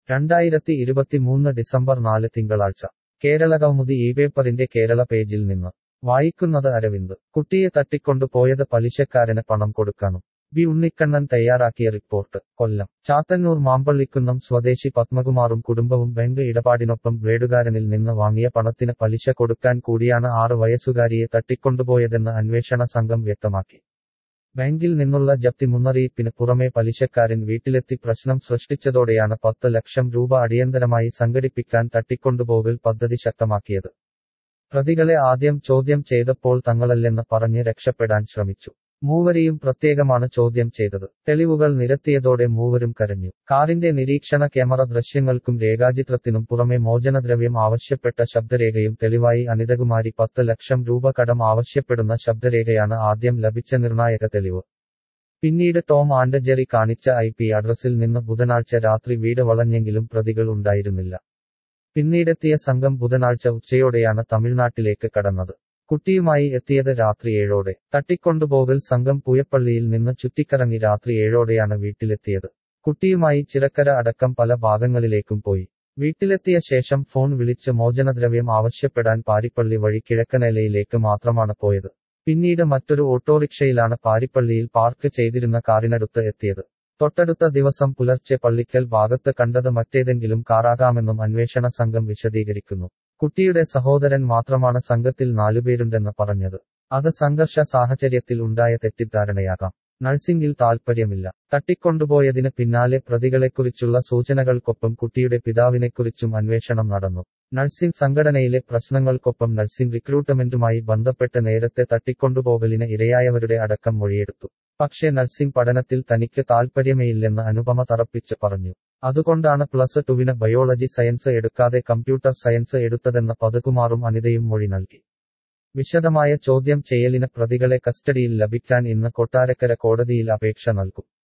രണ്ടായിരത്തി ഇരുപത്തിമൂന്ന് ഡിസംബർ നാല് തിങ്കളാഴ്ച കേരള കൗമുദി ഈ പേപ്പറിന്റെ കേരള പേജിൽ നിന്ന് വായിക്കുന്നത് അരവിന്ദ് കുട്ടിയെ തട്ടിക്കൊണ്ടുപോയത് പലിശക്കാരന് പണം കൊടുക്കാനും ബി ഉണ്ണിക്കണ്ണൻ തയ്യാറാക്കിയ റിപ്പോർട്ട് കൊല്ലം ചാത്തന്നൂർ മാമ്പള്ളിക്കുന്നം സ്വദേശി പത്മകുമാറും കുടുംബവും ബാങ്ക് ഇടപാടിനൊപ്പം ബ്ലേഡുകാരനിൽ നിന്ന് വാങ്ങിയ പണത്തിന് പലിശ കൊടുക്കാൻ കൂടിയാണ് ആറ് വയസ്സുകാരിയെ തട്ടിക്കൊണ്ടുപോയതെന്ന് അന്വേഷണ സംഘം വ്യക്തമാക്കി ബാങ്കിൽ നിന്നുള്ള ജപ്തി മുന്നറിയിപ്പിന് പുറമെ പലിശക്കാരൻ വീട്ടിലെത്തി പ്രശ്നം സൃഷ്ടിച്ചതോടെയാണ് പത്ത് ലക്ഷം രൂപ അടിയന്തരമായി സംഘടിപ്പിക്കാൻ തട്ടിക്കൊണ്ടുപോകൽ പദ്ധതി ശക്തമാക്കിയത് പ്രതികളെ ആദ്യം ചോദ്യം ചെയ്തപ്പോൾ തങ്ങളല്ലെന്ന് പറഞ്ഞ് രക്ഷപ്പെടാൻ ശ്രമിച്ചു മൂവരെയും പ്രത്യേകമാണ് ചോദ്യം ചെയ്തത് തെളിവുകൾ നിരത്തിയതോടെ മൂവരും കരഞ്ഞു കാറിന്റെ നിരീക്ഷണ ക്യാമറ ദൃശ്യങ്ങൾക്കും രേഖാചിത്രത്തിനും പുറമെ മോചനദ്രവ്യം ആവശ്യപ്പെട്ട ശബ്ദരേഖയും തെളിവായി അനിതകുമാരി പത്ത് ലക്ഷം രൂപ കടം ആവശ്യപ്പെടുന്ന ശബ്ദരേഖയാണ് ആദ്യം ലഭിച്ച നിർണായക തെളിവ് പിന്നീട് ടോം ആൻഡ് ജെറി കാണിച്ച ഐ പി അഡ്രസ്സിൽ നിന്ന് ബുധനാഴ്ച രാത്രി വീട് വളഞ്ഞെങ്കിലും പ്രതികൾ ഉണ്ടായിരുന്നില്ല പിന്നീടെത്തിയ സംഘം ബുധനാഴ്ച ഉച്ചയോടെയാണ് തമിഴ്നാട്ടിലേക്ക് കടന്നത് കുട്ടിയുമായി എത്തിയത് രാത്രി ഏഴോടെ തട്ടിക്കൊണ്ടുപോകൽ സംഘം പൂയപ്പള്ളിയിൽ നിന്ന് ചുറ്റിക്കറങ്ങി രാത്രി ഏഴോടെയാണ് വീട്ടിലെത്തിയത് കുട്ടിയുമായി ചിറക്കര അടക്കം പല ഭാഗങ്ങളിലേക്കും പോയി വീട്ടിലെത്തിയ ശേഷം ഫോൺ വിളിച്ച് മോചനദ്രവ്യം ആവശ്യപ്പെടാൻ പാരിപ്പള്ളി വഴി കിഴക്കനേലയിലേക്ക് മാത്രമാണ് പോയത് പിന്നീട് മറ്റൊരു ഓട്ടോറിക്ഷയിലാണ് പാരിപ്പള്ളിയിൽ പാർക്ക് ചെയ്തിരുന്ന കാറിനടുത്ത് എത്തിയത് തൊട്ടടുത്ത ദിവസം പുലർച്ചെ പള്ളിക്കൽ ഭാഗത്ത് കണ്ടത് മറ്റേതെങ്കിലും കാറാകാമെന്നും അന്വേഷണ സംഘം വിശദീകരിക്കുന്നു കുട്ടിയുടെ സഹോദരൻ മാത്രമാണ് സംഘത്തിൽ നാലുപേരുണ്ടെന്ന് പറഞ്ഞത് അത് സംഘർഷ സാഹചര്യത്തിൽ ഉണ്ടായ തെറ്റിദ്ധാരണയാകാം നഴ്സിംഗിൽ താൽപ്പര്യമില്ല തട്ടിക്കൊണ്ടുപോയതിന് പിന്നാലെ പ്രതികളെക്കുറിച്ചുള്ള സൂചനകൾക്കൊപ്പം കുട്ടിയുടെ പിതാവിനെക്കുറിച്ചും അന്വേഷണം നടന്നു നഴ്സിംഗ് സംഘടനയിലെ പ്രശ്നങ്ങൾക്കൊപ്പം നഴ്സിംഗ് റിക്രൂട്ട്മെന്റുമായി ബന്ധപ്പെട്ട് നേരത്തെ തട്ടിക്കൊണ്ടുപോകലിന് ഇരയായവരുടെ അടക്കം മൊഴിയെടുത്തു പക്ഷേ നഴ്സിംഗ് പഠനത്തിൽ തനിക്ക് താൽപ്പര്യമേയില്ലെന്ന് അനുപമ തറപ്പിച്ച് പറഞ്ഞു അതുകൊണ്ടാണ് പ്ലസ് ടുവിന് ബയോളജി സയൻസ് എടുക്കാതെ കമ്പ്യൂട്ടർ സയൻസ് എടുത്തതെന്ന പതുകുമാറും അനിതയും മൊഴി നൽകി വിശദമായ ചോദ്യം ചെയ്യലിന് പ്രതികളെ കസ്റ്റഡിയിൽ ലഭിക്കാൻ ഇന്ന് കൊട്ടാരക്കര കോടതിയിൽ അപേക്ഷ നൽകും